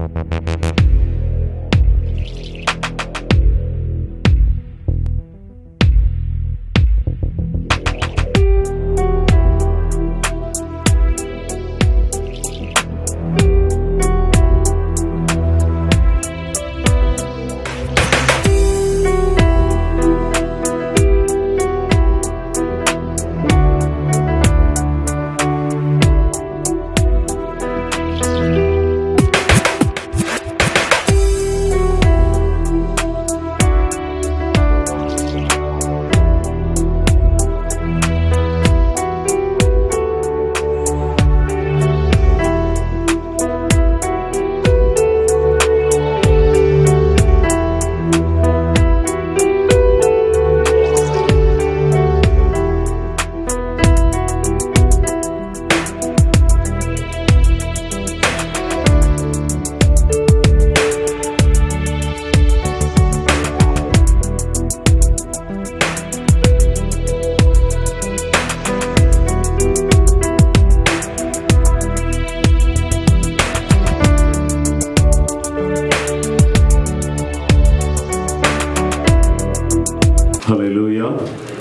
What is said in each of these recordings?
ஹalleluya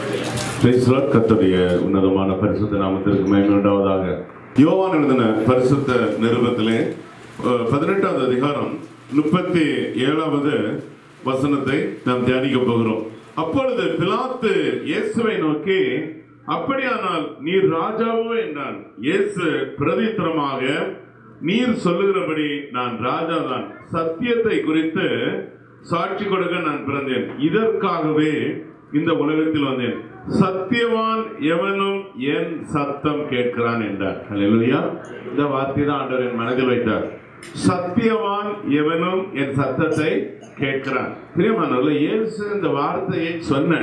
praise lord கர்த்தருடைய உன்னதமான பரிசுத்த நாமத்திற்கு மகிமை உண்டாவதாக யோவான் எழுதின பரிசுத்த நிருபத்திலே அஹ், பதினெட்டாவது அதிகாரம் முப்பத்தி ஏழாவது வசனத்தை நாம் தியானிக்க போகிறோம் அப்பொழுது பிலாத்து இயேசுவை நோக்கி அப்படியானால் நீர் ராஜாவோ என்றான் இயேசு பிரதித்திரமாக நீர் சொல்லுகிறபடி நான் ராஜாதான் சத்தியத்தை குறித்து சாட்சி கொடுக்க நான் பிறந்தேன் இதற்காகவே இந்த உலகத்தில் வந்தேன் சத்தியவான் எவனும் என் சத்தம் கேட்கிறான் என்றார் அல்லேலூயா இந்த வார்த்தை தான் ஆண்டவர் என் மனதில் வைத்தார் சத்தியவான் எவனும் என் சத்தத்தை கேட்கிறான் பிரியமானவர்களே இயேசு இந்த வார்த்தையை சொன்ன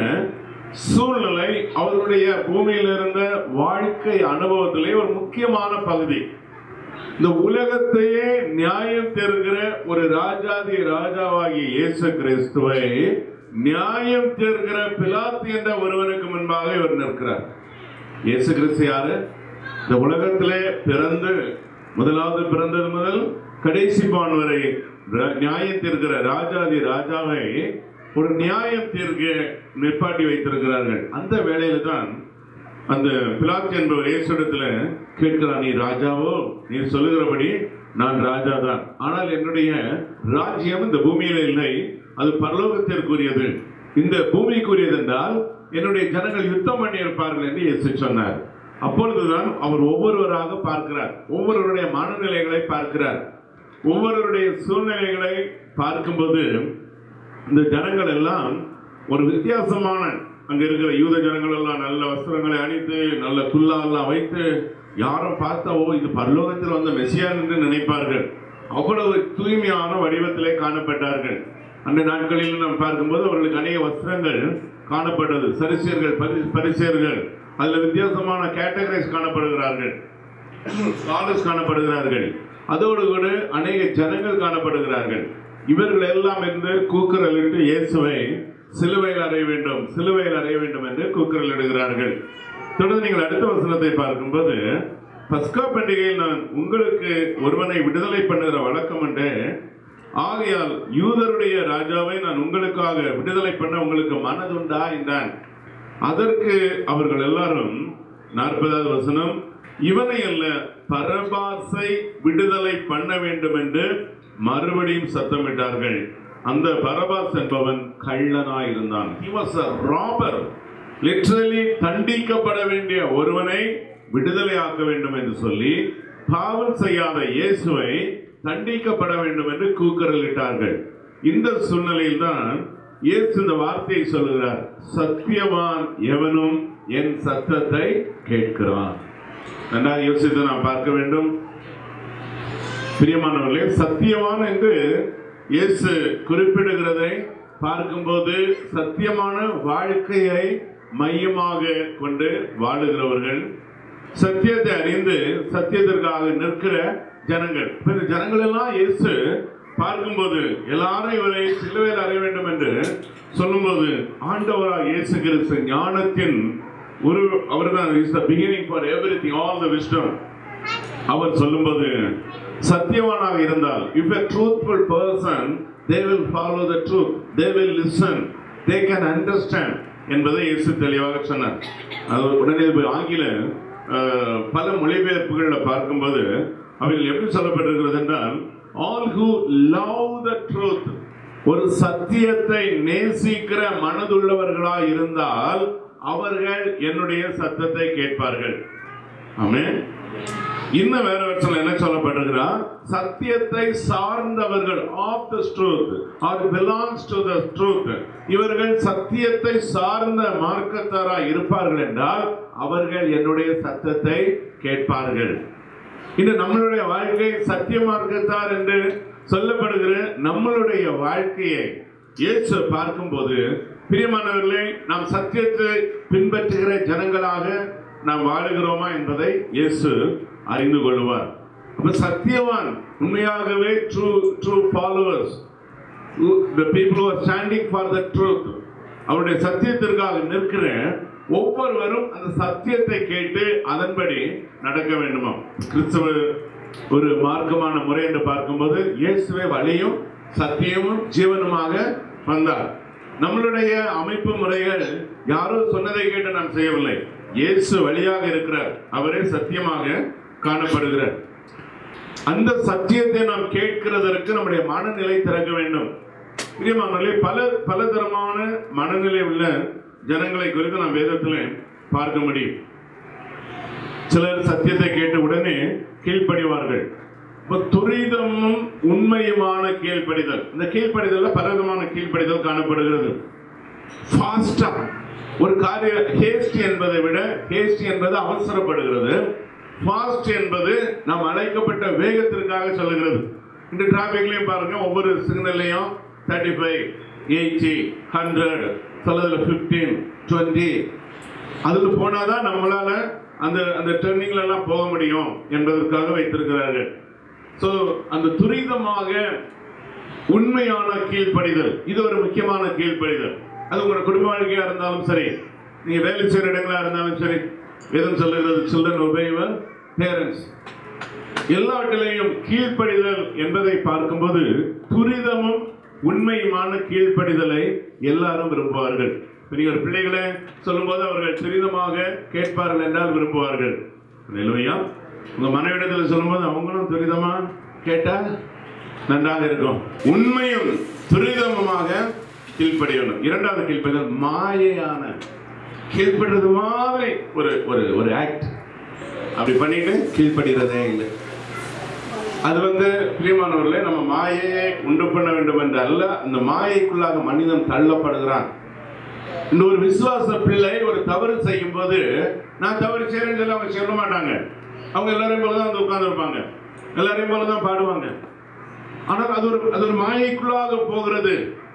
சூழ்நிலை அவருடைய பூமியில் இருந்த வாழ்க்கை அனுபவத்திலே ஒரு முக்கியமான பகுதி இந்த உலகத்தையே நியாயம் தருகிற ஒரு ராஜாதி ராஜாவாகிய இயேசு கிறிஸ்துவை நியாயம் தருகிற பிலாத்து என்ற ஒருவனுக்கு முன்பாக இவர் நிற்கிறார் இயேசு கிறிஸ்து யாரு இந்த உலகத்திலே பிறந்து முதலாவது பிறந்தது முதல் கடைசி பான் வரை ர- நியாயம் தீர்க்கிற ராஜாதி ராஜாவை ஒரு நியாயம் தீர்க்க நிப்பாட்டி வைத்திருக்கிறார்கள் அந்த வேளையில தான் அந்த பிலாத் என்பவர் இயேசுடத்துல கேட்கிறார் நீ ராஜாவோ நீ சொல்லுகிறபடி நான் ராஜா தான் ஆனால் என்னுடைய ராஜ்யம் இந்த பூமியில இல்லை அது பரலோகத்திற்குரியது இந்த பூமிக்குரியது என்றால் என்னுடைய ஜனங்கள் யுத்தம் பண்ணி இருப்பார்கள் என்று இயேசு சொன்னார் அப்பொழுதுதான் அவர் ஒவ்வொருவராக பார்க்கிறார் ஒவ்வொருவருடைய மனநிலைகளை பார்க்கிறார் ஒவ்வொருவருடைய சூழ்நிலைகளை பார்க்கும்போது இந்த ஜனங்கள் எல்லாம் ஒரு வித்தியாசமான அங்க இருக்கிற யூத ஜனங்கள் எல்லாம் நல்ல வஸ்திரங்களை அணிந்து நல்ல குல்லா எல்லாம் வைத்து யாரும் பார்த்தா ஓ இது பரலோகத்தில் வந்த மெசியான் என்று நினைப்பார்கள் அவ்வளவு தூய்மையான வடிவத்திலே காணப்பட்டார்கள் அந்த நாட்களில் நாம் பார்க்கும்போது அவர்களுக்கு அநேக வஸ்திரங்கள் காணப்பட்டது சரிசியர்கள் பரி பரிசியர்கள் அதுல வித்தியாசமான கேட்டகரைஸ் காணப்படுகிறார்கள் ஸ்காலர்ஸ் காணப்படுகிறார்கள் அதோடு கூட அநேக ஜனங்கள் காணப்படுகிறார்கள் இவர்கள் எல்லாம் இருந்து கூக்குரலிட்டு இயேசுவை சிலுவையில் அறைய வேண்டும் சிலுவையில் அறைய வேண்டும் என்று கூக்குரல் இடுகிறார்கள் தொடர்ந்து நீங்கள் அடுத்த வசனத்தை பார்க்கும்போது பஸ்கா பண்டிகையில் நான் உங்களுக்கு ஒருவனை விடுதலை பண்ணுகிற வழக்கம் உண்டு ஆகையால் யூதருடைய ராஜாவை நான் உங்களுக்காக விடுதலை பண்ண உங்களுக்கு மனதுண்டா என்றான் அதற்கு அவர்கள் எல்லாரும் நாற்பதாவது வசனம் இவனை அல்ல பரபாசை விடுதலை பண்ண வேண்டும் என்று மறுபடியும் சத்தமிட்டார்கள் அந்த பரபாஸ் என்பவன் கள்ளனாய் இருந்தான் he was a robber literally தண்டிக்கப்பட வேண்டிய ஒருவனை விடுதலையாக்க வேண்டும் என்று சொல்லி பாவம் செய்யாத இயேசுவை தண்டிக்கப்பட வேண்டும் என்று கூக்குரலிட்டார்கள் இந்த சூழ்நிலையில் தான் இயேசு இந்த வார்த்தையை சொல்லுகிறார் சத்தியவான் எவனும் என் சத்தத்தை கேட்கிறான் நன்றாக யோசித்து நாம் பார்க்க வேண்டும் பிரியமானவர்களே சத்தியவான் என்று இயேசு குறிப்பிடுகிறதை பார்க்கும்போது சத்தியமான வாழ்க்கையை மையமாக கொண்டு வாழுகிறவர்கள் சத்தியத்தை அறிந்து சத்தியத்திற்காக நிற்கிற ஜனங்கள் இப்ப இந்த ஜனங்கள் எல்லாம் இயேசு பார்க்கும்போது எல்லாரும் இவரை சிலுவையில் அறைய வேண்டும் என்று சொல்லும்போது ஆண்டவராக இயேசு கிறிஸ்து ஞானத்தின் ஒரு அவர்தான் is the beginning for every thing all the wisdom அவர் சொல்லும்போது சத்தியவானாக இருந்தால் if a truthful person they will follow the truth they will listen they can understand என்பதை இயேசு தெளிவாக சொன்னார் அது உடனே இது ஆங்கில அஹ், பல மொழிபெயர்ப்புகளில் பார்க்கும்போது அவைகள் எப்படி சொல்லப்பட்டிருக்கிறது என்றால் all who love the truth ஒரு சத்தியத்தை நேசிக்கிற மனதுள்ளவர்களாய் இருந்தால் அவர்கள் என்னுடைய சத்தத்தை கேட்பார்கள் ஆமென் இன்னும் வேற வருஷம் என்ன சொல்லப்பட்டிருக்கிறா சத்தியத்தை சார்ந்தவர்கள் of the truth are belongs to the truth இவர்கள் சத்தியத்தை சார்ந்த மார்க்கத்தாராய் இருப்பார்கள் என்றால் அவர்கள் என்னுடைய சத்தத்தை கேட்பார்கள் இது நம்மளுடைய வாழ்க்கை சத்திய மார்க்கத்தார் என்று சொல்லப்படுகிற நம்மளுடைய வாழ்க்கையை இயேசு பார்க்கும்போது பிரியமானவர்களே நாம் சத்தியத்தை பின்பற்றுகிற ஜனங்களாக நாம் வாழுகிறோமா என்பதை இயேசு அறிந்து கொள்வார் அப்ப சத்தியவான் உண்மையாகவே true true followers the people who are standing for the truth அவருடைய சத்தியத்திற்காக நிற்கிற ஒவ்வொருவரும் அந்த சத்தியத்தை கேட்டு அதன்படி நடக்க வேண்டுமா கிறிஸ்தவ ஒரு மார்க்கமான முறை என்று பார்க்கும்போது இயேசுவே வழியும் சத்தியமும் ஜீவனுமாக வந்தார் நம்மளுடைய அமைப்பு முறைகள் யாரோ சொன்னதை கேட்டு நாம் செய்யவில்லை இயேசு வழியாக இருக்கிறார் அவரே சத்தியமாக காணப்படுகிறார் அந்த சத்தியத்தை நாம் கேட்கிறதற்கு நம்முடைய மனநிலை திறக்க வேண்டும் பிரியமானவர்களே பல பலதரமான மனநிலை உள்ள ஜனங்களை குறித்து நாம் வேதத்தில் பார்க்க முடியும் சிலர் சத்தியத்தை கேட்ட உடனே கீழ்ப்படிவார்கள் இப்ப துரிதமும் உண்மையுமான கீழ்ப்படிதல் இந்த கீழ்ப்படிதல்ல பலவிதமான கீழ்ப்படிதல் காணப்படுகிறது ஃபாஸ்டா ஒரு காரிய ஹேஸ்ட் என்பதை விட ஹேஸ்ட் என்பது அவசரப்படுகிறது ஃபாஸ்ட் என்பது நாம் அழைக்கப்பட்ட வேகத்திற்காக சொல்லுகிறது இந்த டிராபிக்லயும் பாருங்க ஒவ்வொரு சிக்னல்லையும் தேர்ட்டி ஃபைவ் எயிட்டி ஹண்ட்ரட் சிலதுல ஃபிஃப்டீன் டுவெண்ட்டி அதில் போனாதான் நம்மளால அந்த அந்த டர்னிங்ல எல்லாம் போக முடியும் என்பதற்காக வைத்திருக்கிறார்கள் ஸோ அந்த துரிதமாக உண்மையான கீழ்ப்படிதல் இது ஒரு முக்கியமான கீழ்ப்படிதல் அது உங்களோட குடும்ப வாழ்க்கையா இருந்தாலும் சரி நீங்க வேலை செய்யற இடங்களா இருந்தாலும் சரி வேதம் சொல்லுகிறது சில்ட்ரன் ஒபேவர் பேரண்ட்ஸ் எல்லாவற்றிலையும் கீழ்ப்படிதல் என்பதை பார்க்கும்போது துரிதமும் உண்மையுமான கீழ்ப்படிதலை எல்லாரும் விரும்புவார்கள் பெரிய ஒரு பிள்ளைகளை சொல்லும்போது அவர்கள் துரிதமாக கேட்பார்கள் என்றால் விரும்புவார்கள் நிலுவையா உங்க மனைவிடத்தில் சொல்லும்போது அவங்களும் துரிதமா கேட்டா நன்றாக இருக்கும் உண்மையும் துரிதமுமாக கீழ்ப்படியணும் இரண்டாவது கீழ்ப்படிதல் மாயையான கீழ்ப்படுறது மாதிரி ஒரு ஒரு ஒரு ஆக்ட் அப்படி பண்ணிட்டு கீழ்ப்படுகிறதே இல்லை அது வந்து பிரியமானவர்களே நம்ம மாயையை உண்டு பண்ண வேண்டும் என்று அல்ல அந்த மாயைக்குள்ளாக மனிதன் தள்ளப்படுகிறான் இந்த ஒரு விசுவாச பிள்ளை ஒரு தவறு செய்யும் போது நான் தவறு செய்யறேன்னு சொல்லி அவங்க சொல்ல மாட்டாங்க அவங்க எல்லாரையும் போல தான் வந்து உட்கார்ந்துருப்பாங்க எல்லாரையும் போல தான் பாடுவாங்க ஆனால் அது ஒரு அது ஒரு மாயைக்குள்ளாக போகிறது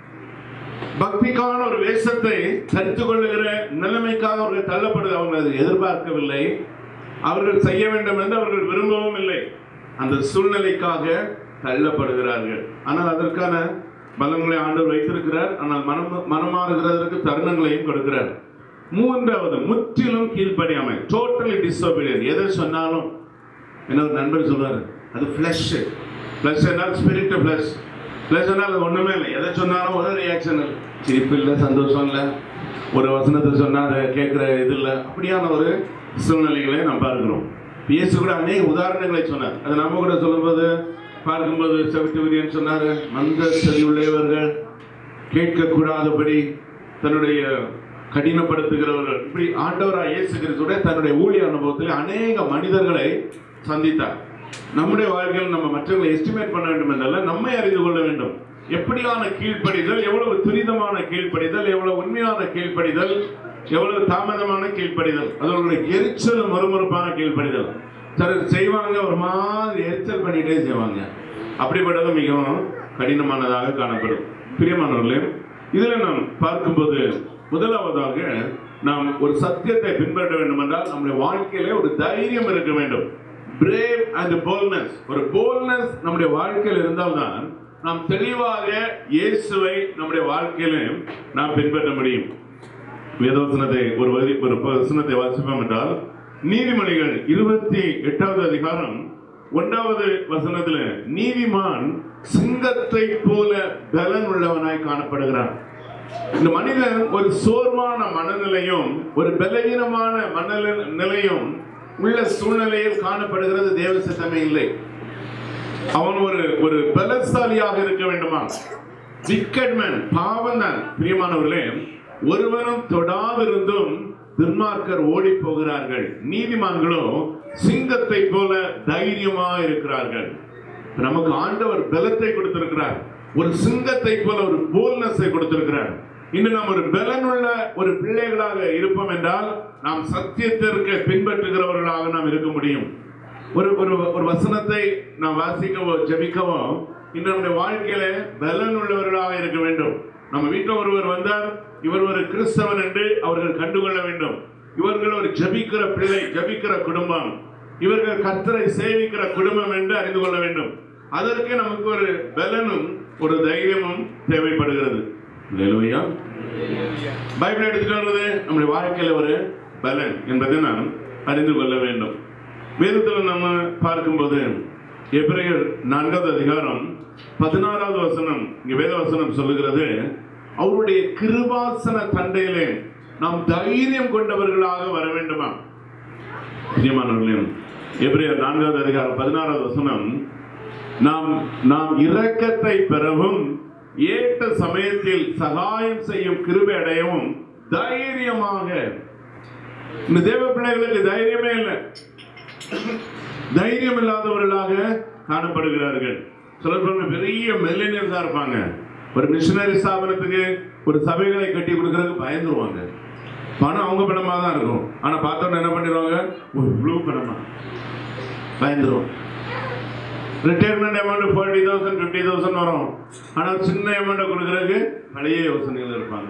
பக்திக்கான ஒரு வேஷத்தை தரித்து கொள்ளுகிற நிலைமைக்காக அவர்கள் தள்ளப்படுது அவங்க அதை எதிர்பார்க்கவில்லை அவர்கள் செய்ய வேண்டும் என்று அவர்கள் விரும்பவும் இல்லை அந்த சூழ்நிலைக்காக தள்ளப்படுகிறார்கள் ஆனால் அதற்கான பலங்களை ஆண்டவர் வைத்திருக்கிறார் ஆனால் மனம் மனமாறுகிறதற்கு தருணங்களையும் கொடுக்கிறார் மூன்றாவது முற்றிலும் கீழ்ப்படியாமை டோட்டலி டிஸ்ஒபீடியன் எதை சொன்னாலும் என்ன ஒரு நண்பர் சொல்றாரு அது ஃப்ளஷ் ஃப்ளஷ் என்னால் ஸ்பிரிட் ஃப்ளஷ் ஃப்ளஷ் என்னால் அது ஒண்ணுமே இல்லை எதை சொன்னாலும் ஒரு ரியாக்ஷன் இல்லை சிரிப்பு இல்லை சந்தோஷம் இல்லை ஒரு வசனத்தை சொன்னா அதை கேட்குற இது இல்லை அப்படியான ஒரு சூழ்நிலைகளை நாம் பார்க்கிறோம் இயேசு கூட அநேக உதாரணங்களை சொன்னார் அது நம்ம கூட சொல்லும்போது பார்க்கும்போது செவிட்டுவிரியன் சொன்னாரு மந்த செவி உள்ளவர்கள் கேட்கக்கூடாதபடி தன்னுடைய கடினப்படுத்துகிறவர்கள் இப்படி ஆண்டவராக இயேசு கிறிஸ்துடைய தன்னுடைய ஊழிய அனுபவத்தில் அநேக மனிதர்களை சந்தித்தார் நம்முடைய வாழ்க்கையில் நம்ம மற்றவர்களை எஸ்டிமேட் பண்ண வேண்டும் என்றல்ல நம்மை அறிந்து கொள்ள வேண்டும் எப்படியான கீழ்ப்படிதல் எவ்வளவு துரிதமான கீழ்ப்படிதல் எவ்வளவு உண்மையான கீழ்ப்படிதல் எவ்வளவு தாமதமான கீழ்ப்படிதல் அது அவர்களுடைய எரிச்சல் மறுமறுப்பான கீழ்ப்படிதல் சிலர் செய்வாங்க ஒரு மாதிரி எரிச்சல் பண்ணிட்டே செய்வாங்க அப்படிப்பட்டது மிகவும் கடினமானதாக காணப்படும் பிரியமானவர்களே இதுல நாம் பார்க்கும்போது முதலாவதாக நாம் ஒரு சத்தியத்தை பின்பற்ற வேண்டும் என்றால் நம்முடைய வாழ்க்கையிலே ஒரு தைரியம் இருக்க வேண்டும் பிரேவ் அண்ட் போல்னஸ் ஒரு போல்னஸ் நம்முடைய வாழ்க்கையில் இருந்தால்தான் நாம் தெளிவாக இயேசுவை நம்முடைய வாழ்க்கையில நாம் பின்பற்ற முடியும் வேதவசனத்தை ஒரு வரி ஒரு வசனத்தை வாசிப்போம் என்றால் நீதிமொழிகள் இருபத்தி எட்டாவது அதிகாரம் ஒன்றாவது வசனத்துல நீதிமான் சிங்கத்தை போல பலன் உள்ளவனாய் காணப்படுகிறான் இந்த மனிதன் ஒரு சோர்வான மனநிலையும் ஒரு பலவீனமான மனநிலை நிலையும் உள்ள சூழ்நிலையில் காணப்படுகிறது தேவ சித்தமே இல்லை அவன் ஒரு ஒரு பலசாலியாக இருக்க வேண்டுமா விக்கெட் மேன் பாவம் தான் பிரியமானவர்களே ஒருவரும் தொடாதிருந்தும் துன்மார்க்கர் ஓடி போகிறார்கள் நீதிமான்களோ சிங்கத்தை போல தைரியமா இருக்கிறார்கள் நமக்கு ஆண்டவர் பலத்தை கொடுத்திருக்கிறார் ஒரு சிங்கத்தை போல ஒரு போல்னஸை கொடுத்திருக்கிறார் இன்று நாம் ஒரு பலனுள்ள ஒரு பிள்ளைகளாக இருப்போம் என்றால் நாம் சத்தியத்திற்கு பின்பற்றுகிறவர்களாக நாம் இருக்க முடியும் ஒரு ஒரு ஒரு வசனத்தை நாம் வாசிக்கவோ ஜெபிக்கவோ இன்று நம்முடைய வாழ்க்கையில பலன் உள்ளவர்களாக இருக்க வேண்டும் நம்ம வீட்டில் ஒருவர் வந்தால் இவர் ஒரு கிறிஸ்தவன் என்று அவர்கள் கண்டுகொள்ள வேண்டும் இவர்கள் ஒரு ஜெபிக்கிற பிள்ளை ஜெபிக்கிற குடும்பம் இவர்கள் கர்த்தரை சேவிக்கிற குடும்பம் என்று அறிந்து கொள்ள வேண்டும் அதற்கு நமக்கு ஒரு பலனும் ஒரு தைரியமும் தேவைப்படுகிறது இல்லையா பைபிள் எடுத்துட்டு வர்றது நம்முடைய வாழ்க்கையில ஒரு பலன் என்பதை நாம் அறிந்து கொள்ள வேண்டும் வேதத்தில் நம்ம பார்க்கும்போது எபிரேயர் நான்காவது அதிகாரம் பதினாறாவது வசனம் இங்க வேத வசனம் சொல்லுகிறது அவருடைய கிருபாசன தண்டையிலே நாம் தைரியம் கொண்டவர்களாக வர வேண்டுமா பிரியமானவர்களே எபிரேயர் நான்காவது அதிகாரம் பதினாறாவது வசனம் நாம் நாம் இரக்கத்தை பெறவும் ஏற்ற சமயத்தில் சகாயம் செய்யும் கிருபை அடையவும் தைரியமாக இந்த தேவ பிள்ளைகளுக்கு தைரியமே இல்லை தைரியம் இல்லாதவர்களாக காணப்படுகிறார்கள் சிலர் பாருங்க, பெரிய மெல்லினியர்ஸா இருப்பாங்க ஒரு மிஷினரி ஸ்தாபனத்துக்கு ஒரு சபைகளை கட்டி கொடுக்கறதுக்கு பயந்துருவாங்க பணம் அவங்க பணமா தான் இருக்கும் ஆனா பார்த்தோன்னு என்ன பண்ணிடுவாங்க ஓ இவ்வளவு பணமா பயந்துருவாங்க retirement amount forty thousand fifty thousand வரும் ஆனால் சின்ன அமௌண்ட்டை கொடுக்கறதுக்கு பழைய யோசனைகள் இருப்பாங்க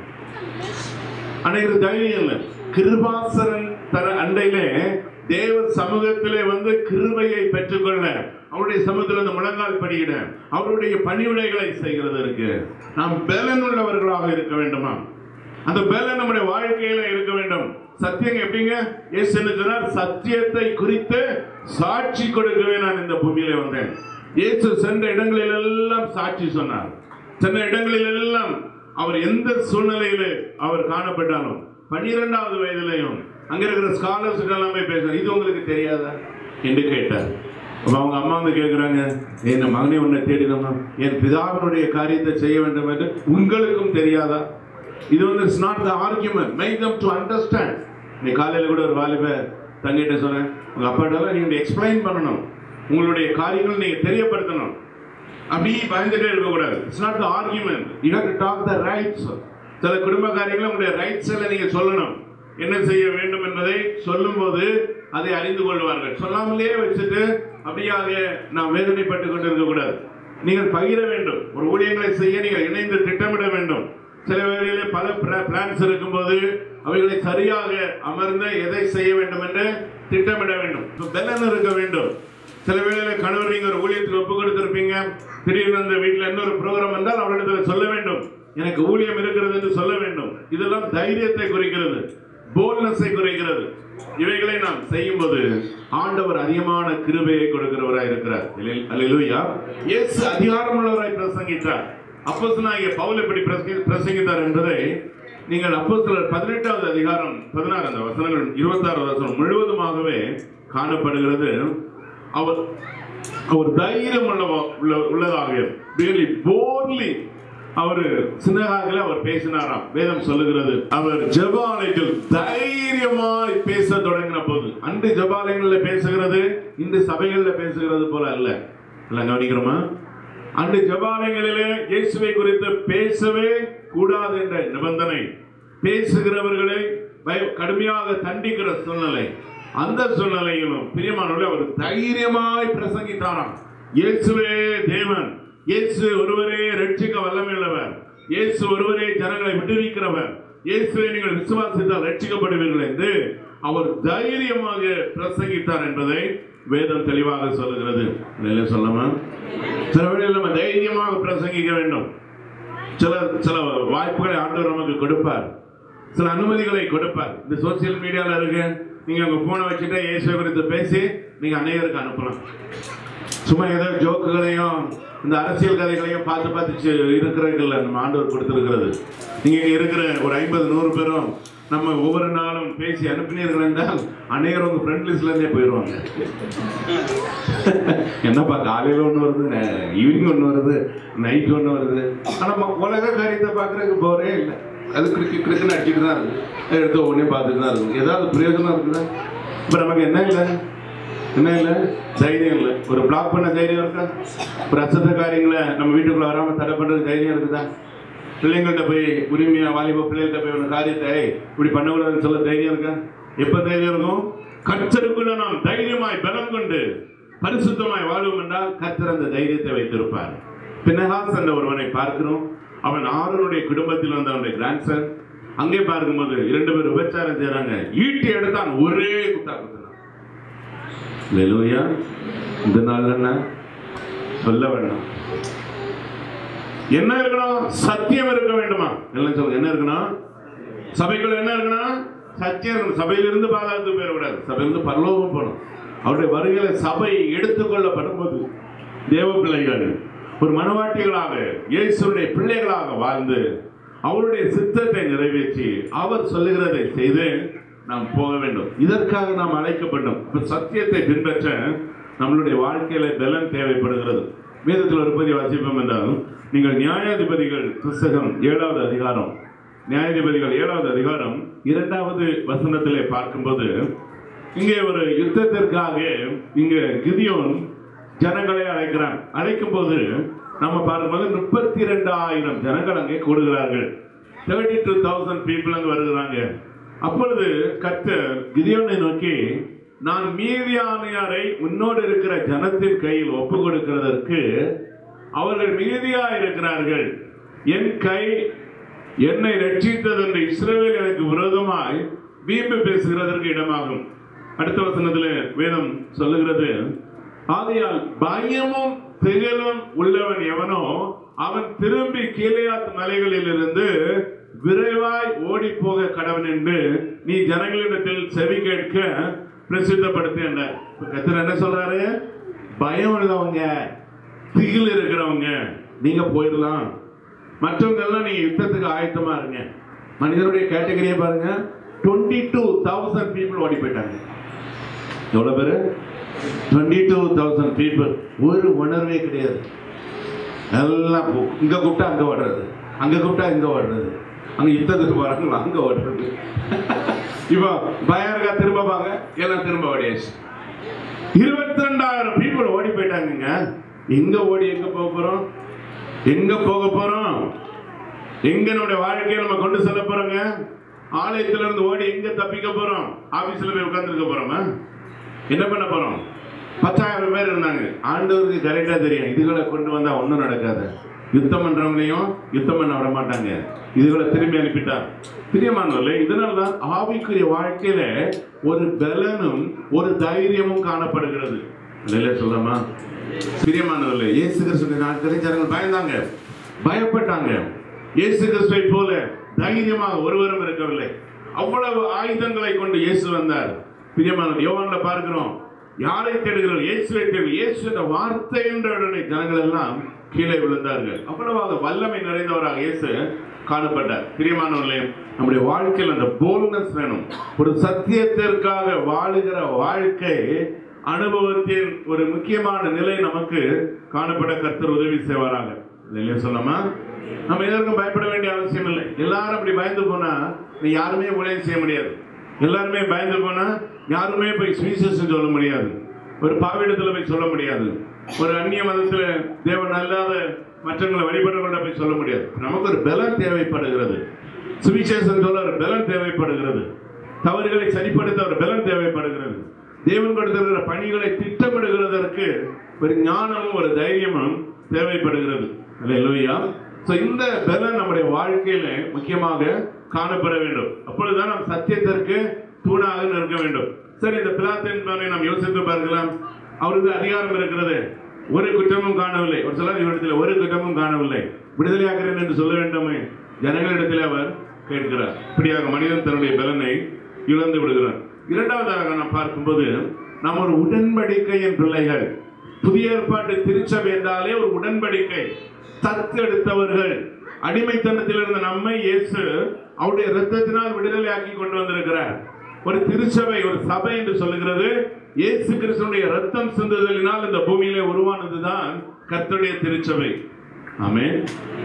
அனைவரு தைரியம் இல்லை கிருபாசரன் தர அண்டையிலே தேவ சமூகத்திலே வந்து கிருபையை பெற்றுக்கொள்ள அவருடைய சமூகத்தில் வந்து முழங்கால் படியிட அவருடைய பணிவிடைகளை செய்கிறது இருக்கு நாம் பலன் உள்ளவர்களாக இருக்க வேண்டுமா அந்த பலன் நம்முடைய வாழ்க்கையில இருக்க வேண்டும் சத்தியம் எப்படிங்க இயேசு என்ன சொன்னார் சத்தியத்தை குறித்து சாட்சி கொடுக்கவே நான் இந்த பூமியில வந்தேன் இயேசு சென்ற இடங்களில் எல்லாம் சாட்சி சொன்னார் சென்ற இடங்களில் எல்லாம் அவர் எந்த சூழ்நிலையில அவர் காணப்பட்டாலும் பன்னிரெண்டாவது வயதிலையும் அங்க இருக்கிற ஸ்காலர்ஸ் எல்லாமே பேசுறாங்க இது உங்களுக்கு தெரியாதா என்று கேட்டார் அப்ப அவங்க அம்மா வந்து கேட்கிறாங்க என் மகனை உன்னை தேடினோமா என் பிதாவினுடைய காரியத்தை செய்ய வேண்டும் என்று உங்களுக்கும் தெரியாதா இது வந்து it's not the argument make them to understand நீ காலையில கூட ஒரு வாலிபர் தங்கிட்ட சொன்னேன் உங்க அப்பாட்டெல்லாம் நீங்க எக்ஸ்பிளைன் பண்ணணும் உங்களுடைய காரியங்கள் நீங்க தெரியப்படுத்தணும் அப்படி பயந்துட்டே இருக்கக்கூடாது it's not the argument you have to talk the rights சில குடும்ப காரியங்களை உங்களுடைய ரைட்ஸ் எல்லாம் நீங்க சொல்லணும் என்ன செய்ய வேண்டும் என்பதை சொல்லும்போது அதை அறிந்து கொள்வார்கள் சொல்லாமலே வச்சுட்டு அப்படியாக நாம் வேதனைப்பட்டு கொண்டு இருக்கக்கூடாது நீங்கள் பகிர வேண்டும் ஒரு ஊழியங்களை செய்ய நீங்கள் இணைந்து திட்டமிட வேண்டும் சில வேளையிலே பல பிளான்ஸ் இருக்கும்போது அவைகளை சரியாக அமர்ந்து எதை செய்ய வேண்டும் என்று திட்டமிட வேண்டும் இப்ப பலன் இருக்க வேண்டும் சில வேளையில கணவர் நீங்க ஒரு ஊழியத்துக்கு ஒப்பு கொடுத்திருப்பீங்க திடீர்னு அந்த வீட்டுல இன்னொரு ப்ரோக்ராம் வந்தால் அவரிடத்துல சொல்ல வேண்டும் எனக்கு ஊழியம் இருக்கிறது என்று சொல்ல வேண்டும் இதெல்லாம் தைரியத்தை குறிக்கிறது போல்னஸை குறைக்கிறது இவைகளை நாம் செய்யும்போது ஆண்டவர் அதிகமான கிருபையை கொடுக்கிறவராய் இருக்கிறார் அல்லேலூயா இயேசு அதிகாரமுள்ளவராய் பிரசங்கித்தார் அப்போஸ்தலனாகிய பவுல் எப்படி பிரசங்கி- பிரசங்கித்தார் என்பதை நீங்கள் அப்போஸ்தலர் பதினெட்டாவது அதிகாரம் பதினாறு அந்த வசனங்கள் இருபத்தாறு வசனம் முழுவதுமாகவே காணப்படுகிறது அவர் அவர் தைரியம் உள்ளவ- உள்ள- உள்ளதாக really boldly அவர் சினகாகில அவர் பேசினாராம் வேதம் சொல்லுகிறது அவர் ஜெபாலயத்தில் தைரியமாய் பேச தொடங்கின போது அன்று ஜெபாலயங்கள்ல பேசுகிறது இன்று சபைகள்ல பேசுகிறது போல அல்ல எல்லாம் கவனிக்கிறோமா அன்று ஜெபாலயங்களிலே இயேசுவை குறித்து பேசவே கூடாது என்ற நிபந்தனை பேசுகிறவர்களை பய- கடுமையாக தண்டிக்கிற சூழ்நிலை அந்த சூழ்நிலையிலும் பிரியமானவர்களே அவர் தைரியமாய் பிரசங்கித்தாராம் இயேசுவே தேவன் இயேசு ஒருவரே ரட்சிக்க வல்லமையுள்ளவர் இயேசு ஒருவரே ஜனங்களை விடுவிக்கிறவர் இயேசுவை நீங்கள் விசுவாசித்தால் ரட்சிக்கப்படுவீர்கள் என்று அவர் தைரியமாக பிரசங்கித்தார் என்பதை வேதம் தெளிவாக சொல்லுகிறது இல்லை சொல்லமா சில வேளையில் நம்ம தைரியமாக பிரசங்கிக்க வேண்டும் சில சில வாய்ப்புகளை ஆண்டவர் நமக்கு கொடுப்பார் சில அனுமதிகளை கொடுப்பார் இந்த சோசியல் மீடியால இருக்கு நீங்க உங்க போனை வச்சுட்டு இயேசுவை குறித்து பேசி நீங்க அநேகருக்கு அனுப்பலாம் சும்மா ஏதோ ஜோக்குகளையும் இந்த அரசியல் கதைகளையும் பார்த்து பார்த்து சி- இருக்கிறீங்கல்ல நம்ம ஆண்டவர் கொடுத்திருக்கிறது நீங்க இங்க இருக்கிற ஒரு ஐம்பது நூறு பேரும் நம்ம ஒவ்வொரு நாளும் பேசி அனுப்பினீர்கள் என்றால் அநேகர் உங்க ஃப்ரெண்ட் லிஸ்ட்ல இருந்தே போயிடுவாங்க என்னப்பா காலையில ஒண்ணு வருது ஈவினிங் ஒண்ணு வருது நைட் ஒண்ணு வருது ஆனா ம- உலக காரியத்தை பார்க்கறதுக்கு போறே இல்லை அது கிறுக்கு கிறுக்குன்னு அடிச்சுட்டு தான் இருக்கு அதை எடுத்து ஒவ்வொன்றையும் பார்த்துட்டு தான் இருக்கும் ஏதாவது பிரயோஜனம் இருக்குதா இப்போ நமக்கு என்ன இல்லை என்ன இல்லை தைரியம் இல்லை ஒரு பிளாக் பண்ண தைரியம் இருக்கா ஒரு அசத்த காரியங்களை நம்ம வீட்டுக்குள்ள வராம தடை பண்றது தைரியம் இருக்குதா பிள்ளைங்கள்ட்ட போய் உரிமையா வாலிப பிள்ளைகள்ட்ட போய் ஒரு காரியத்தை "ஏய், இப்படி பண்ணக்கூடாதுன்னு சொல்ல தைரியம் இருக்கா எப்ப தைரியம் இருக்கும் கர்த்தருக்குள்ள நாம் தைரியமாய் பலம் கொண்டு பரிசுத்தமாய் வாழ்வோம் என்றால் கர்த்தர் அந்த தைரியத்தை வைத்திருப்பார் பின்னஹாஸ் என்ற ஒருவனை பார்க்கிறோம் அவன் ஆரோனுடைய குடும்பத்தில் வந்த அவனுடைய கிராண்ட்சன் அங்கே பார்க்கும்போது இரண்டு பேர் விபச்சாரம் செய்றாங்க ஈட்டி எடுத்தான் ஒரே குத்தா குத்தினான் லெலுயா இந்த நாள் என்ன சொல்ல வேண்டாம் என்ன இருக்கணும் சத்தியம் இருக்க வேண்டுமா எல்லாம் சொல்லுங்க என்ன இருக்கணும் சபைக்குள்ள என்ன இருக்கணும் சத்தியம் இருக்கணும் சபையிலிருந்து பாதாளத்துக்கு போயிடக்கூடாது சபையிலிருந்து பரலோகம் போகணும் அவருடைய வருகையில சபை எடுத்துக்கொள்ளப்படும் போது தேவ பிள்ளைகள் ஒரு மனவாட்டிகளாக இயேசுடைய பிள்ளைகளாக வாழ்ந்து அவருடைய சித்தத்தை நிறைவேற்றி அவர் சொல்லுகிறதை செய்து நாம் போக வேண்டும் இதற்காக நாம் அழைக்கப்பட்டோம் இப்ப சத்தியத்தை பின்பற்ற நம்மளுடைய வாழ்க்கையில பலன் தேவைப்படுகிறது வேதத்தில் ஒரு பகுதி வாசிப்போம் என்றால் நீங்கள் நியாயாதிபதிகள் புஸ்தகம் ஏழாவது அதிகாரம் நியாயாதிபதிகள் ஏழாவது அதிகாரம் இரண்டாவது வசனத்திலே பார்க்கும்போது இங்கே ஒரு யுத்தத்திற்காக இங்க கிதியோன் ஜனங்களை அழைக்கிறான் அழைக்கும் போது நம்ம பார்க்கும்போது முப்பத்தி ரெண்டாயிரம் ஜனங்கள் அங்கே கூடுகிறார்கள் தேர்ட்டி டூ தௌசண்ட் பீப்புள் அங்கே வருகிறாங்க அப்பொழுது கர்த்தர் கிதியோனை நோக்கி நான் மீதியானையாரை உன்னோடு இருக்கிற ஜனத்தின் கையில் ஒப்பு கொடுக்கிறதற்கு அவர்கள் மீதியா இருக்கிறார்கள் என் கை என்னை ரட்சித்தது என்று இஸ்ரவேல் எனக்கு விரோதமாய் வீம்பு பேசுகிறதற்கு இடமாகும் அடுத்த வசனத்தில் வேதம் சொல்லுகிறது ஆகையால் பயமும் திகழும் உள்ளவன் எவனோ அவன் திரும்பி கீழையாத் மலைகளில் இருந்து விரைவாய் ஓடி போக கடவன் என்று நீ ஜனங்களிடத்தில் செவி கேட்க பிரசித்தப்படுத்து என்றார் இப்ப கர்த்தர் என்ன சொல்றாரு பயம் உள்ளவங்க திகில் இருக்கிறவங்க நீங்க போயிடலாம் மற்றவங்க எல்லாம் நீங்க யுத்தத்துக்கு ஆயத்தமா இருங்க மனிதனுடைய கேட்டகரியை பாருங்க டுவெண்ட்டி டூ தௌசண்ட் பீப்புள் ஓடி போயிட்டாங்க எவ்வளவு பேரு டுவெண்ட்டி டூ தௌசண்ட் பீப்புள் ஒரு உணர்வே கிடையாது எல்லாம் போ- இங்க கூப்பிட்டா அங்க ஓடுறது அங்க கூப்பிட்டா இங்க ஓடுறது அங்க யுத்தத்துக்கு போறாங்களா அங்க ஓடுறது இப்போ பயம் இருக்கா திரும்ப பாங்க எல்லாம் திரும்ப ஓடியாச்சு இருபத்தி ரெண்டாயிரம் பீப்புள் ஓடி போயிட்டாங்கங்க எங்க ஓடி எங்க போக போறோம் எங்க போக போறோம் எங்க நம்முடைய வாழ்க்கையை நம்ம கொண்டு செல்ல போறோங்க ஆலயத்துல இருந்து ஓடி எங்க தப்பிக்க போறோம் ஆபீஸ்ல போய் உட்கார்ந்துருக்க போறோமா என்ன பண்ண போறோம் பத்தாயிரம் பேர் இருந்தாங்க ஆண்டவருக்கு கரெக்டா தெரியும் இதுகளை கொண்டு வந்தா ஒண்ணும் நடக்காது யுத்தம் பண்றவங்களையும் யுத்தம் பண்ண விட மாட்டாங்க இதுகளை திரும்பி அனுப்பிட்டார் பிரியமானவர்களே இதனால்தான் ஆவிக்குரிய வாழ்க்கையில ஒரு பலனும் ஒரு தைரியமும் காணப்படுகிறது இல்ல சொல்றமா பிரியமானவர்களே இயேசு கிறிஸ்துவின் நாட்களில் ஜனங்கள் பயந்தாங்க பயப்பட்டாங்க இயேசு கிறிஸ்துவை போல தைரியமாக ஒருவரும் இருக்கவில்லை அவ்வளவு ஆயுதங்களை கொண்டு இயேசு வந்தார் பிரியமான யோவான்ல பார்க்கிறோம் யாரை தேடுகிறோம் இயேசுவை தேடு இயேசு என்ற வார்த்தை என்ற உடனே ஜனங்கள் எல்லாம் கீழே விழுந்தார்கள் அவ்வளவாக வல்லமை நிறைந்தவராக இயேசு காணப்பட்டார் பிரியமானவர்களே நம்முடைய வாழ்க்கையில் அந்த போல்னஸ் வேணும் ஒரு சத்தியத்திற்காக வாழுகிற வாழ்க்கை அனுபவத்தின் ஒரு முக்கியமான நிலை நமக்கு காணப்பட கர்த்தர் உதவி செய்வாராங்க இல்லையா சொல்லாமா நம்ம எதற்கும் பயப்பட வேண்டிய அவசியம் இல்லை எல்லாரும் அப்படி பயந்து போனா நீ யாருமே ஊழியம் செய்ய முடியாது எல்லாருமே பயந்து போனா யாருமே போய் சுவிசேஷம் சொல்ல முடியாது ஒரு பாவிடத்துல போய் சொல்ல முடியாது ஒரு அந்நிய மதத்துல தேவன் அல்லாத மற்றவங்களை வழிபடுறவங்கள்ட்ட போய் சொல்ல முடியாது நமக்கு ஒரு பலம் தேவைப்படுகிறது சுவிசேஷம் சொல்ல ஒரு பலம் தேவைப்படுகிறது தவறுகளை சரிப்படுத்த ஒரு பலம் தேவைப்படுகிறது தேவன் கொடுத்திருக்கிற பணிகளை திட்டமிடுகிறதற்கு ஒரு ஞானமும் ஒரு தைரியமும் தேவைப்படுகிறது அல்லேலூயா சோ இந்த பலன் நம்முடைய வாழ்க்கையில முக்கியமாக காணப்பட வேண்டும் அப்பொழுதுதான் நாம் சத்தியத்திற்கு தூணாக நிற்க வேண்டும் சரி இந்த பிலாத்து என்பவனை நாம் யோசித்து பார்க்கலாம் அவருக்கு அதிகாரம் இருக்கிறது ஒரு குற்றமும் காணவில்லை ஒரு சிலர் இவரிடத்தில் ஒரு குற்றமும் காணவில்லை விடுதலையாகிறேன் என்று சொல்ல வேண்டுமே ஜனங்களிடத்தில் அவர் கேட்கிறார் இப்படியாக மனிதன் தன்னுடைய பலனை இழந்து விடுகிறார் இரண்டாவதாக நாம் பார்க்கும்போது நாம் ஒரு உடன்படிக்கையின் பிள்ளைகள் புதிய ஏற்பாட்டு திருச்சபை என்றாலே ஒரு உடன்படிக்கை தத்தெடுத்தவர்கள் அடிமைத்தனத்தில் இருந்த நம்மை இயேசு அவருடைய இரத்தத்தினால் விடுதலையாக்கி கொண்டு வந்திருக்கிறார் ஒரு திருச்சபை ஒரு சபை என்று சொல்லுகிறது இயேசு கிறிஸ்துடைய ரத்தம் சிந்துதலினால் இந்த பூமியிலே உருவானதுதான் கர்த்தருடைய திருச்சபை ஆமென்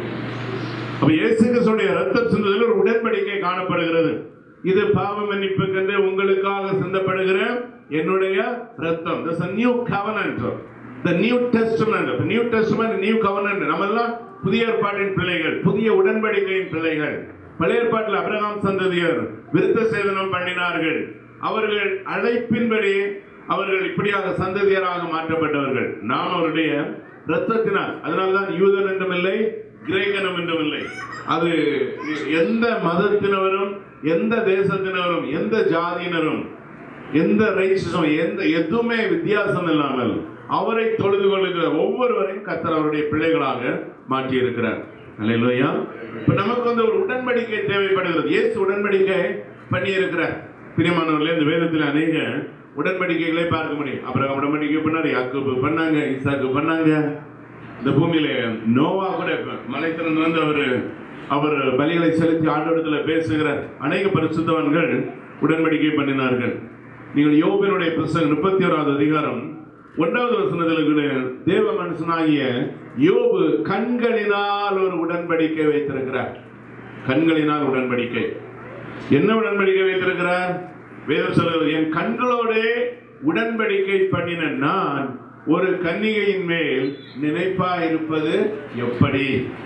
அப்ப இயேசு கிறிஸ்துடைய ரத்தம் சிந்துதலில் ஒரு உடன்படிக்கை காணப்படுகிறது இது பாவ மன்னிப்புக்கென்று உங்களுக்காக சிந்தப்படுகிற என்னுடைய ரத்தம் this is a new covenant the new testament the new testament new covenant நம்ம எல்லாம் புதிய ஏற்பாட்டின் பிள்ளைகள் புதிய உடன்படிக்கையின் பிள்ளைகள் பழைய ஏற்பாட்டில் அபிரகாம் சந்ததியர் விருத்த சேதனம் பண்ணினார்கள் அவர்கள் அழைப்பின்படி அவர்கள் இப்படியாக சந்ததியராக மாற்றப்பட்டவர்கள் நாம் அவருடைய ரத்தத்தினால் அதனால்தான் யூதன் என்றும் இல்லை கிரேக்கனம் என்றும் இல்லை அது எந்த மதத்தினரும் எந்த தேசத்தினரும் எந்த ஜாதியினரும் எந்த ரைட்ஸும் எந்த எதுவுமே வித்தியாசம் இல்லாமல் அவரை தொழுது கொள்ளுகிற ஒவ்வொருவரையும் கர்த்தர் அவருடைய பிள்ளைகளாக மாற்றி இருக்கிறார் அல்லையா இப்ப நமக்கு வந்து ஒரு உடன்படிக்கை தேவைப்படுகிறது இயேசு உடன்படிக்கை பண்ணி இருக்கிறார் பிரியமானவர்களே இந்த வேதத்தில் அநேக உடன்படிக்கைகளை பார்க்க முடியும் அப்புறம் உடன்படிக்கை பண்ணாரு யாக்கோபு பண்ணாங்க ஈசாக்கு பண்ணாங்க இந்த பூமியில நோவா கூட மலைத்திறன் வந்து அவர் அவர் பலிகளை செலுத்தி ஆண்டோடத்துல பேசுகிறார் அநேக பரிசுத்தவான்கள் உடன்படிக்கை பண்ணினார்கள் நீங்கள் யோபினுடைய புஸ்தகம் முப்பத்தி ஓராவது அதிகாரம் ஒன்றாவது வசனத்தில் கூட தேவ மனுஷனாகிய யோபு கண்களினால் ஒரு உடன்படிக்கை வைத்திருக்கிறார் கண்களினால் உடன்படிக்கை என்ன உடன்படிக்கை வைத்திருக்கிறார் வேதம் சொல்கிறது என் கண்களோடே உடன்படிக்கை பண்ணின நான் ஒரு கன்னிகையின் மேல் நினைப்பா இருப்பது எப்படி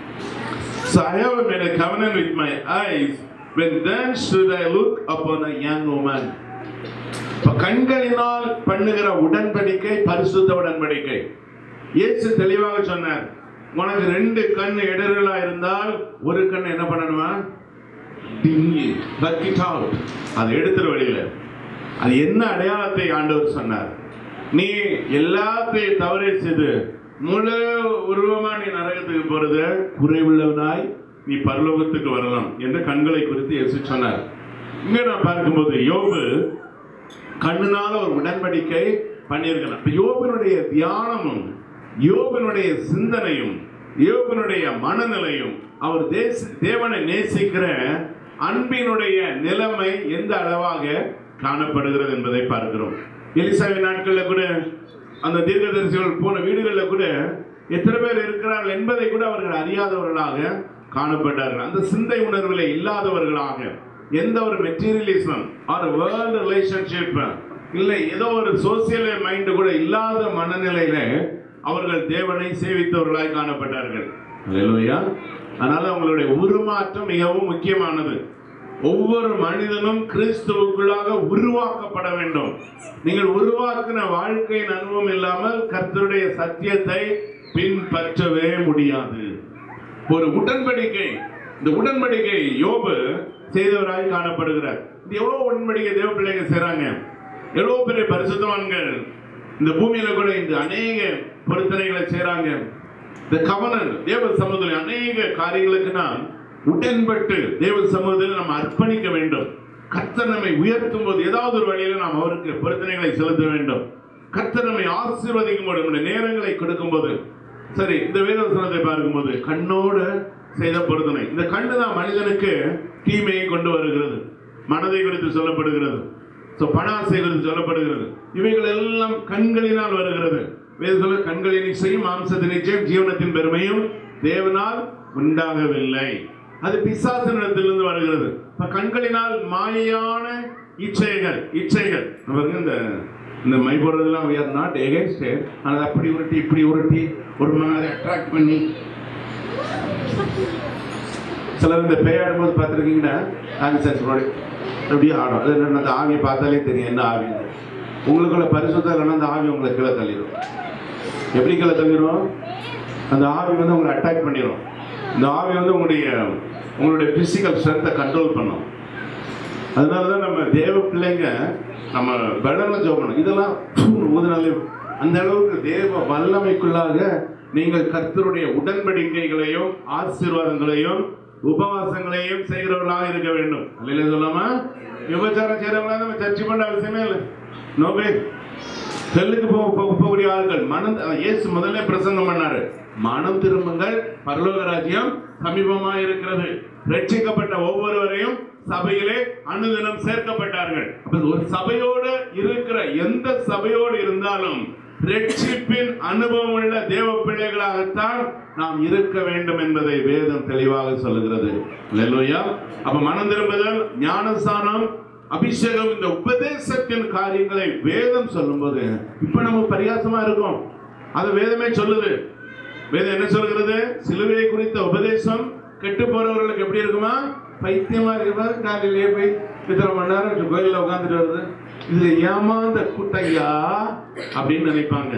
So I have made a covenant with my eyes. When then should I look upon a young woman? இப்ப கண்களினால் பண்ணுகிற உடன்படிக்கை பரிசுத்த உடன்படிக்கை இயேசு தெளிவாக சொன்னார் உனக்கு ரெண்டு கண் இடர்களா இருந்தால் ஒரு கண் என்ன பண்ணணுமா டிங்கி pluck it out. அதை எடுத்துரு வெளியில அது என்ன அடையாளத்தை ஆண்டவர் சொன்னார் நீ எல்லாத்தையும் தவறே செய்து முழு உருவமா நீ நரகத்துக்கு போறது குறைவுள்ளவனாய் நீ பரலோகத்துக்கு வரலாம் என்று கண்களை குறித்து இயேசு சொன்னார் இங்க நான் பார்க்கும்போது யோபு கண்ணுனால ஒரு உடன்படிக்கை பண்ணியிருக்கிறான் இப்ப யோபனுடைய தியானமும் யோபனுடைய சிந்தனையும் யோபனுடைய மனநிலையும் அவர் தேச தேவனை நேசிக்கிற அன்பினுடைய நிலைமை எந்த அளவாக காணப்படுகிறது என்பதை பார்க்கிறோம் எலிசாவின் நாட்கள்ல கூட அந்த தீர்க்கதரிசிகள் போன வீடுகளில் கூட எத்தனை பேர் இருக்கிறார்கள் என்பதை கூட அவர்கள் அறியாதவர்களாக காணப்பட்டார்கள் அந்த சிந்தை உணர்வில் இல்லாதவர்களாக எந்த ஒரு மெட்டீரியலிசம் ஆர் வேர்ல்டு ரிலேஷன்ஷிப் இல்லை ஏதோ ஒரு சோசியல் மைண்ட் கூட இல்லாத மனநிலையில அவர்கள் தேவனை சேவித்தவர்களாய் காணப்பட்டார்கள் அல்லேலூயா அதனால அவங்களுடைய உருமாற்றம் மிகவும் முக்கியமானது ஒவ்வொரு மனிதனும் கிறிஸ்துவுக்குள்ளாக உருவாக்கப்பட வேண்டும் நீங்கள் உருவாக்கின வாழ்க்கையின் அனுபவம் இல்லாமல் கர்த்தருடைய சத்தியத்தை பின்பற்றவே முடியாது ஒரு உடன்படிக்கை இந்த உடன்படிக்கை யோபு செய்தவராய் காணப்படுகிறார் இது எவ்வளவு உடன்படிக்கை தேவ பிள்ளைங்க செய்றாங்க எவ்வளவு பெரிய பரிசுத்தவான்கள் இந்த பூமியில கூட இந்த அநேக பொருத்தனைகளை செய்றாங்க இந்த கவனல் தேவ சமூகத்தில் அநேக காரியங்களுக்கு நாம் உடன்பட்டு தேவ சமூகத்தில் நாம் அர்ப்பணிக்க வேண்டும் கர்த்தர் நம்மை உயர்த்தும் போது ஏதாவது ஒரு வழியில நாம் அவருக்கு பொருத்தனைகளை செலுத்த வேண்டும் கர்த்தர் நம்மை ஆசீர்வதிக்கும் போது நம்முடைய நேரங்களை கொடுக்கும் போது சரி இந்த வேதவசனத்தை பார்க்கும்போது கண்ணோடு செய்த பொருத்தனை இந்த கண்ணு தான் மனிதனுக்கு தீமையை கொண்டு வருகிறது மனதை குறித்து சொல்லப்படுகிறது ஸோ பணாசை குறித்து சொல்லப்படுகிறது இவைகள் எல்லாம் கண்களினால் வருகிறது வேறு சொல்ல கண்களின் நிச்சயம் மாம்சத்தின் நிச்சயம் ஜீவனத்தின் பெருமையும் தேவனால் உண்டாகவில்லை அது பிசாசனிடத்திலிருந்து வருகிறது இப்ப கண்களினால் மாயையான இச்சைகள் இச்சைகள் பாருங்க இந்த இந்த மை போடுறதெல்லாம் we are not against it ஆனால் அப்படி உருட்டி இப்படி உருட்டி ஒரு மாதிரி அட்ராக்ட் பண்ணி சிலர் இந்த பேய் ஆடும்போது பார்த்துருக்கீங்கன்னா நாங்கள் சார் சொல்லுவாங்க அப்படியே ஆடும் அது என்ன அந்த ஆவியை பார்த்தாலே தெரியும் என்ன ஆவி உங்களுக்குள்ள பரிசுத்தம் இல்லைன்னா அந்த ஆவி உங்களை கீழே தள்ளிடும் எப்படி கீழே தள்ளிடும் அந்த ஆவி வந்து உங்களை அட்டாக் பண்ணிடும் இந்த ஆவி வந்து உங்களுடைய உங்களுடைய பிசிக்கல் ஸ்ட்ரென்த்தை கண்ட்ரோல் பண்ணும் அதனால தான் நம்ம தேவ பிள்ளைங்க நம்ம பலன ஜோபனம் இதெல்லாம் ஊதினாலே அந்த அளவுக்கு தேவ வல்லமைக்குள்ளாக நீங்கள் கர்த்தருடைய உடன்படிக்கைகளையும் ஆசீர்வாதங்களையும் உபவாசங்களையும் செய்கிறவர்களாக இருக்க வேண்டும் அல்லையா சொல்லாம விபச்சாரம் செய்யறவங்களா நம்ம சர்ச்சை பண்ண அவசியமே இல்லை நோபே செல்லுக்கு போக போக- போகக்கூடிய ஆட்கள் மனம் அஹ் இயேசு முதல்ல பிரசங்கம் பண்ணாரு மனம் திரும்புங்கள் பரலோக ராஜ்யம் சமீபமா இருக்கிறது ரட்சிக்கப்பட்ட ஒவ்வொருவரையும் சபையிலே அனுதினம் சேர்க்கப்பட்டார்கள் அப்ப ஒரு சபையோடு இருக்கிற எந்த சபையோடு இருந்தாலும் ரட்சிப்பின் அனுபவம் உள்ள தேவ பிள்ளைகளாகத்தான் நாம் இருக்க வேண்டும் என்பதை வேதம் தெளிவாக சொல்லுகிறது அல்லேலூயா அப்ப மனம் திரும்புதல் ஞானஸ்தானம் அபிஷேகம் இந்த உபதேசத்தின் காரியங்களை வேதம் சொல்லும்போது இப்ப நம்ம பரிகாசமா இருக்கோம் அது வேதமே சொல்லுது வேதம் என்ன சொல்கிறது சிலுவையை குறித்த உபதேசம் கெட்டு போறவர்களுக்கு எப்படி இருக்குமா பைத்தியமா இருக்கிற காலையிலேயே போய் இத்தனை மணி நேரம் கோயிலில் உட்காந்துட்டு வருது இது ஏமாந்த கூட்டையா அப்படின்னு நினைப்பாங்க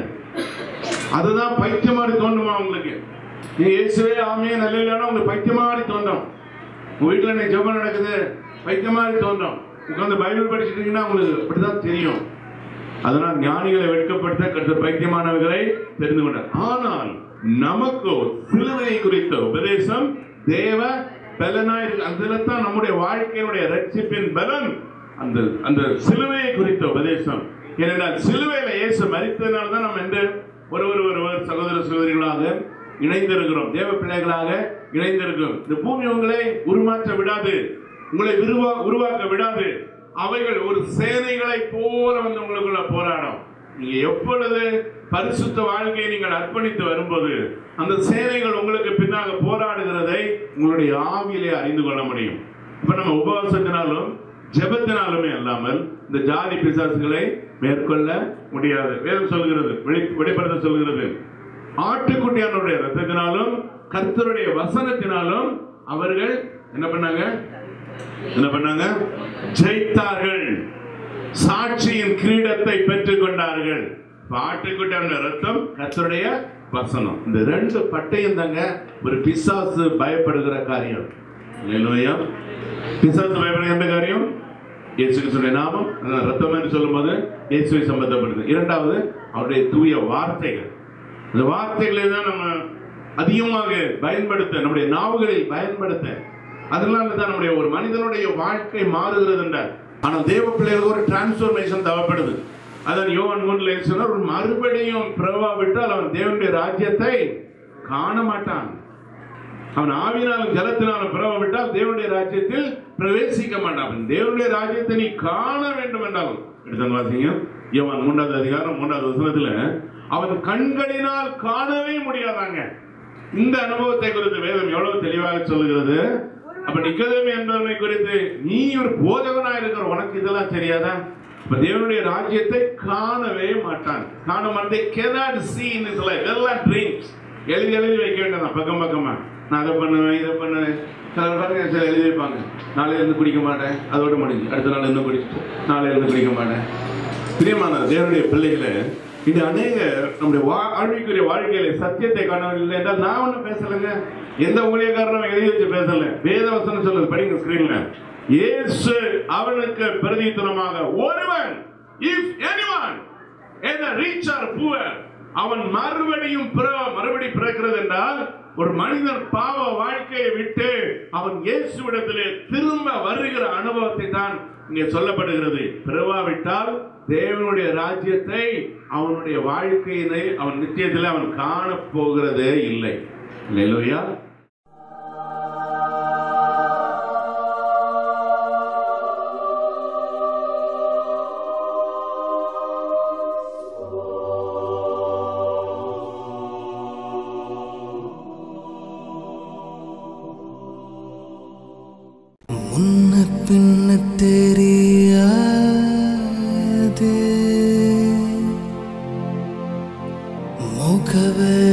அதுதான் பைத்தியமாடி தோண்டுமா உங்களுக்கு நீ இயேசுவே ஆமையே நல்ல இல்லைன்னா உங்களுக்கு பைத்தியமாடி தோன்றும் உங்க வீட்டுல நீ ஜெபம் நடக்குது பைத்தியமாடி தோன்றும் உட்காந்து பைபிள் படிச்சிட்டீங்கன்னா உங்களுக்கு அப்படிதான் தெரியும் அதனால் ஞானிகளை வெட்கப்படுத்த கற்று பைத்தியமானவர்களை தெரிந்து கொண்டார் ஆனால் நமக்கோ சிலுவை குறித்த உபதேசம் தேவ பலனாய் இருக்கு அதுல தான் நம்முடைய வாழ்க்கையினுடைய ரட்சிப்பின் பலன் அந்த அந்த சிலுவையை குறித்த உபதேசம் ஏனென்றால் சிலுவையில இயேசு மரித்ததுனால தான் நம்ம என்று ஒருவர் ஒருவர் சகோதர சகோதரிகளாக இணைந்திருக்கிறோம் தேவ பிள்ளைகளாக இணைந்திருக்கிறோம் இந்த பூமி உங்களை உருமாற்ற விடாது உங்களை விருவா உருவாக்க விடாது அவைகள் ஒரு சேனைகளை போல வந்து உங்களுக்குள்ள போராடும் நீங்க எப்பொழுது பரிசுத்த வாழ்க்கையை நீங்கள் அர்ப்பணித்து வரும்போது அந்த சேனைகள் உங்களுக்கு பின்னாக போராடுகிறதை உங்களுடைய ஆவியிலே அறிந்து கொள்ள முடியும் இப்ப நம்ம உபவாசத்தினாலும் ஜெபத்தினாலுமே அல்லாமல் இந்த ஜாதி பிசாசுகளை மேற்கொள்ள முடியாது வேதம் சொல்கிறது வெளி வெளிப்படுத்த சொல்கிறது ஆட்டுக்குட்டியானுடைய ரத்தத்தினாலும் கர்த்தருடைய வசனத்தினாலும் அவர்கள் என்ன பண்ணாங்க என்ன பண்ணாங்க ஜெயித்தார்கள் சாட்சியின் கிரீடத்தை பெற்றுக் கொண்டார்கள் ஆட்டுக்குட்டியான ரத்தம் கர்த்தருடைய வசனம் இந்த ரெண்டு பட்டையும் தாங்க ஒரு பிசாசு பயப்படுகிற காரியம் இல்லையா பிசாசு பயப்படுகிற எந்த காரியம் இயேசு கிறிஸ்துவின் நாமம் அதான் ரத்தம் என்று சொல்லும்போது இயேசுவை சம்பந்தப்படுது இரண்டாவது அவருடைய தூய வார்த்தைகள் இந்த வார்த்தைகளை தான் நம்ம அதிகமாக பயன்படுத்த நம்முடைய நாவுகளில் பயன்படுத்த அதனால தான் நம்முடைய ஒரு மனிதனுடைய வாழ்க்கை மாறுகிறது என்றார் ஆனால் தேவ பிள்ளைகளுக்கு ஒரு டிரான்ஸ்ஃபர்மேஷன் தேவைப்படுது அதான் யோவான் மூணுல சொன்னார் ஒரு மறுபடியும் பிரபா விட்டால் அவன் தேவனுடைய ராஜ்யத்தை காண மாட்டான் அவன் ஆவினாலும் ஜலத்தினாலும் பிறவ விட்டால் தேவனுடைய ராஜ்யத்தில் பிரவேசிக்க மாட்டான் அவன் தேவனுடைய ராஜ்யத்தை நீ காண வேண்டும் என்றாலும் எடுத்து வாசிங்க யோவான் மூன்றாவது அதிகாரம் மூன்றாவது வசனத்துல அவன் கண்களினால் காணவே முடியாதாங்க இந்த அனுபவத்தை குறித்து வேதம் எவ்வளவு தெளிவாக சொல்லுகிறது அப்ப நிக்கதேமி என்பவனை குறித்து நீ ஒரு போதகனா இருக்கிற உனக்கு இதெல்லாம் தெரியாதா அப்ப தேவனுடைய ராஜ்யத்தை காணவே மாட்டான் காண மாட்டே cannot see in his life எல்லாம் ட்ரீம்ஸ் எழுதி எழுதி வைக்க வேண்டாம் பக்கம் பக்கமா நான் அதை பண்ணுவேன் இதை பண்ணுவேன் சில பாருங்க சில எழுதி வைப்பாங்க நாளையில இருந்து குடிக்க மாட்டேன் அதோட முடிஞ்சு அடுத்த நாள் இருந்து குடிச்சிட்டு நாளையில இருந்து குடிக்க மாட்டேன் பிரியமான தேவனுடைய பிள்ளைகளை இது அநேக நம்முடைய வா- ஆழ்விக்குரிய வாழ்க்கையில சத்தியத்தை காணவில்லை என்றால் நான் ஒன்றும் பேசலைங்க எந்த ஊழியக்காரனும் எழுதி வச்சு பேசல வேதவசனம் சொல்லுது படிங்க ஸ்கிரீன்ல இயேசு அவனுக்கு பிரதித்துவமாக ஒருவன் if anyone either rich or poor அவன் மறுபடியும் பிற- மறுபடி பிறக்கிறது என்றால் ஒரு மனிதன் பாவ வாழ்க்கையை விட்டு அவன் இயேசுவிடத்திலே திரும்ப வருகிற அனுபவத்தை தான் இங்கே சொல்லப்படுகிறது பிறவாவிட்டால் தேவனுடைய ராஜ்யத்தை அவனுடைய வாழ்க்கையினை அவன் நித்தியத்தில் அவன் காண போகிறதே இல்லை இல்லையா முன்ன பின்ன தெரியாது முகவரி